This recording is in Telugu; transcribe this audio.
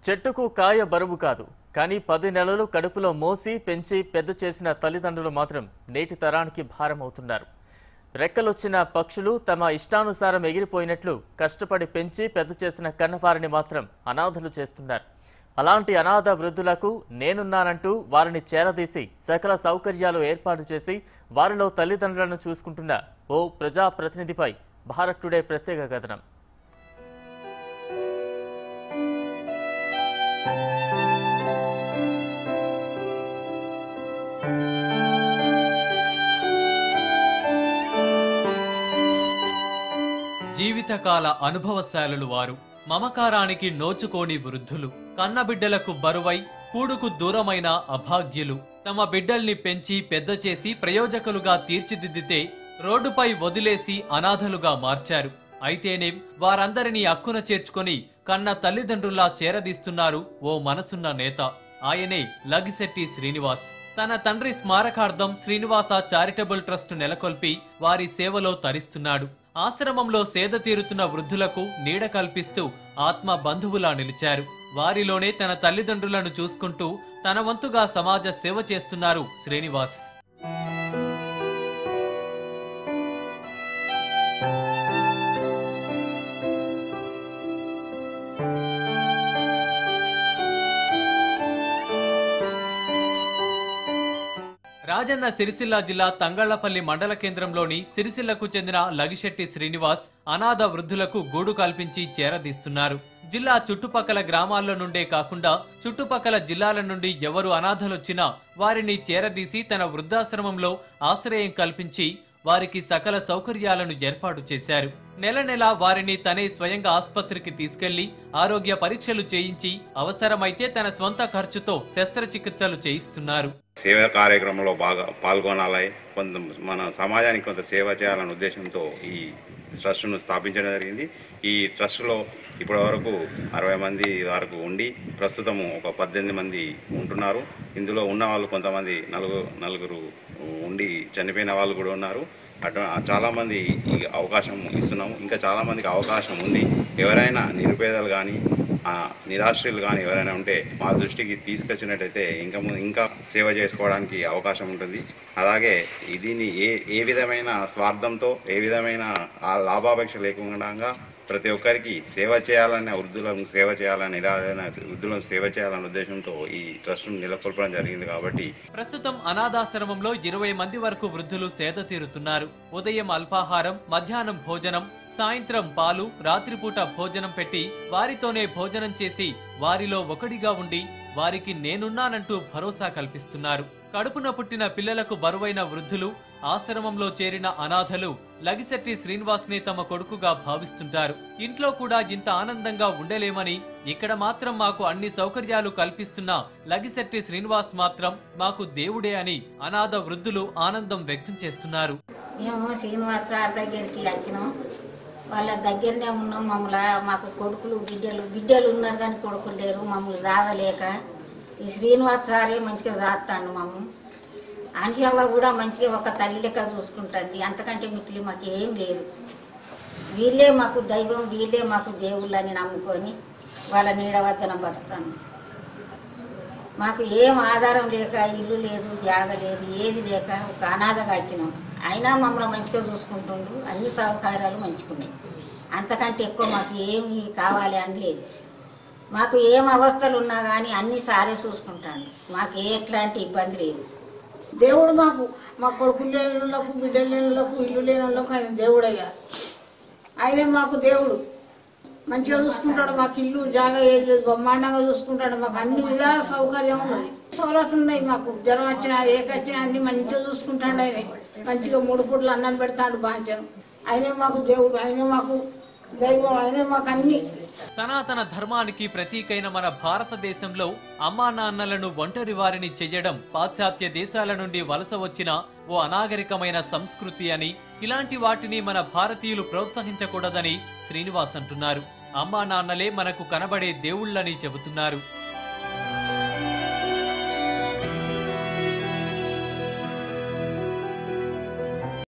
చెట్టుకు కాయ బరువు కాదు కానీ పది నెలలు కడుపులో మోసి పెంచి పెద్ద చేసిన తల్లిదండ్రులు మాత్రం నేటి తరానికి భారం అవుతున్నారు రెక్కలొచ్చిన పక్షులు తమ ఇష్టానుసారం ఎగిరిపోయినట్లు కష్టపడి పెంచి పెద్ద చేసిన కన్నవారిని మాత్రం అనాథలు చేస్తున్నారు అలాంటి అనాథ వృద్ధులకు నేనున్నానంటూ వారిని చేరదీసి సకల సౌకర్యాలు ఏర్పాటు చేసి వారిలో తల్లిదండ్రులను చూసుకుంటున్న ఓ ప్రజాప్రతినిధిపై భారత్ టుడే ప్రత్యేక కథనం జీవితకాల అనుభవశాలులు వారు మమకారానికి నోచుకోని వృద్ధులు కన్నబిడ్డలకు బరువై కూడుకు దూరమైన అభాగ్యులు తమ బిడ్డల్ని పెంచి పెద్ద చేసి ప్రయోజకులుగా తీర్చిదిద్దితే రోడ్డుపై వదిలేసి అనాథలుగా మార్చారు అయితేనేం వారందరినీ అక్కున చేర్చుకొని కన్న తల్లిదండ్రుల్లా చేరదీస్తున్నారు ఓ మనసున్న నేత ఆయనే లగిశెట్టి శ్రీనివాస్ తన తండ్రి స్మారకార్థం శ్రీనివాస చారిటబుల్ ట్రస్ట్ నెలకొల్పి వారి సేవలో తరిస్తున్నాడు ఆశ్రమంలో సేద తీరుతున్న వృద్ధులకు నీడ కల్పిస్తూ ఆత్మ బంధువులా నిలిచారు వారిలోనే తన తల్లిదండ్రులను చూసుకుంటూ తన వంతుగా సమాజ సేవ చేస్తున్నారు శ్రీనివాస్ రాజన్న సిరిసిల్ల జిల్లా తంగళ్లపల్లి మండల కేంద్రంలోని సిరిసిల్లకు చెందిన లగిశెట్టి శ్రీనివాస్ అనాథ వృద్ధులకు గూడు కల్పించి చేరదీస్తున్నారు జిల్లా చుట్టుపక్కల గ్రామాల్లో నుండే కాకుండా చుట్టుపక్కల జిల్లాల నుండి ఎవరు అనాథలొచ్చినా వారిని చేరదీసి తన వృద్ధాశ్రమంలో ఆశ్రయం కల్పించి వారికి సకల సౌకర్యాలను ఏర్పాటు చేశారు నెల నెల వారిని తనే స్వయంగా ఆసుపత్రికి తీసుకెళ్లి ఆరోగ్య పరీక్షలు చేయించి అవసరమైతే తన స్వంత ఖర్చుతో శస్త్రచికిత్సలు చేయిస్తున్నారు సేవ కార్యక్రమంలో బాగా పాల్గొనాలి కొంత మన సమాజానికి కొంత సేవ చేయాలనే ఉద్దేశంతో ఈ ట్రస్ట్ను స్థాపించడం జరిగింది ఈ ట్రస్ట్లో ఇప్పటి వరకు అరవై మంది వరకు ఉండి ప్రస్తుతము ఒక పద్దెనిమిది మంది ఉంటున్నారు ఇందులో ఉన్న వాళ్ళు కొంతమంది నలుగురు నలుగురు ఉండి చనిపోయిన వాళ్ళు కూడా ఉన్నారు అటు చాలామంది ఈ అవకాశం ఇస్తున్నాము ఇంకా చాలామందికి అవకాశం ఉంది ఎవరైనా నిరుపేదలు కానీ ఆ నిరాశ్రయులు కానీ ఎవరైనా ఉంటే మా దృష్టికి తీసుకొచ్చినట్టయితే ఇంకా ము- ఇంకా సేవ చేసుకోవడానికి అవకాశం ఉంటుంది అలాగే ఈ దీన్ని ఏ ఏ విధమైన స్వార్థంతో ఏ విధమైన ఆ లాభాపేక్ష లేకుండా ప్రతి ఒక్కరికి సేవ చేయాలనే వృద్ధులను సేవ చేయాలని నిరాదైన వృద్ధులను సేవ చేయాలనే ఉద్దేశంతో ఈ ట్రస్ట్ను నెలకొల్పడం జరిగింది కాబట్టి ప్రస్తుతం అనాథాశ్రమంలో ఇరవై మంది వరకు వృద్ధులు సేద తీరుతున్నారు ఉదయం అల్పాహారం మధ్యాహ్నం భోజనం సాయంత్రం పాలు రాత్రిపూట భోజనం పెట్టి వారితోనే భోజనం చేసి వారిలో ఒకడిగా ఉండి వారికి నేనున్నానంటూ భరోసా కల్పిస్తున్నారు కడుపున పుట్టిన పిల్లలకు బరువైన వృద్ధులు ఆశ్రమంలో చేరిన అనాథలు లగిశెట్టి శ్రీనివాస్ని తమ కొడుకుగా భావిస్తుంటారు ఇంట్లో కూడా ఇంత ఆనందంగా ఉండలేమని ఇక్కడ మాత్రం మాకు అన్ని సౌకర్యాలు కల్పిస్తున్న లగిశెట్టి శ్రీనివాస్ మాత్రం మాకు దేవుడే అని అనాథ వృద్ధులు ఆనందం వ్యక్తం చేస్తున్నారు మేము శ్రీనివాస్ సార్ దగ్గరికి వచ్చినాం వాళ్ళ దగ్గరనే ఉన్నాం మమ్మల్ని మాకు కొడుకులు బిడ్డలు బిడ్డలు ఉన్నారు కానీ కొడుకులు లేరు మమ్మల్ని రాదలేక ఈ శ్రీనివాస్ సారే మంచిగా రాస్తాడు మమ్మ అనిషవ్వ కూడా మంచిగా ఒక తల్లి లెక్క చూసుకుంటుంది అంతకంటే మిక్కిలి మాకు ఏం లేదు వీళ్ళే మాకు దైవం వీళ్ళే మాకు దేవుళ్ళని నమ్ముకొని వాళ్ళ నీడ వద్దన బతుకుతాను మాకు ఏం ఆధారం లేక ఇల్లు లేదు జాగ లేదు ఏది లేక ఒక అనాథగా వచ్చినాం అయినా మమ్మల్ని మంచిగా చూసుకుంటుండ్రు అన్ని సౌకర్యాలు మంచుకున్నాయి అంతకంటే ఎక్కువ మాకు ఏమి కావాలి అని లేదు మాకు ఏం అవస్థలు ఉన్నా కానీ అన్ని సారే చూసుకుంటాడు మాకు ఏ ఎట్లాంటి ఇబ్బంది లేదు దేవుడు మాకు మా కొడుకులు లేని వాళ్ళకు బిడ్డలు లేని వాళ్ళకు ఇల్లు లేని వాళ్ళకు ఆయన దేవుడయ్యా ఆయనే మాకు దేవుడు మంచిగా చూసుకుంటాడు మాకు ఇల్లు జాగా ఏది లేదు బ్రహ్మాండంగా చూసుకుంటాడు మాకు అన్ని విధాల సౌకర్యం ఉన్నది సౌలతులు ఉన్నాయి మాకు జ్వరం వచ్చినా ఏకొచ్చినా అన్ని మంచిగా చూసుకుంటాడు ఆయన మంచిగా మూడు పూటలు అన్నం పెడతాడు బాంచను ఆయనే మాకు దేవుడు ఆయనే మాకు దైవం ఆయనే మాకు అన్ని సనాతన ధర్మానికి ప్రతీకైన మన భారతదేశంలో అమ్మా నాన్నలను ఒంటరి వారిని చెయ్యడం పాశ్చాత్య దేశాల నుండి వలస వచ్చిన ఓ అనాగరికమైన సంస్కృతి అని ఇలాంటి వాటిని మన భారతీయులు ప్రోత్సహించకూడదని శ్రీనివాస్ అంటున్నారు అమ్మా నాన్నలే మనకు కనబడే దేవుళ్ళని చెబుతున్నారు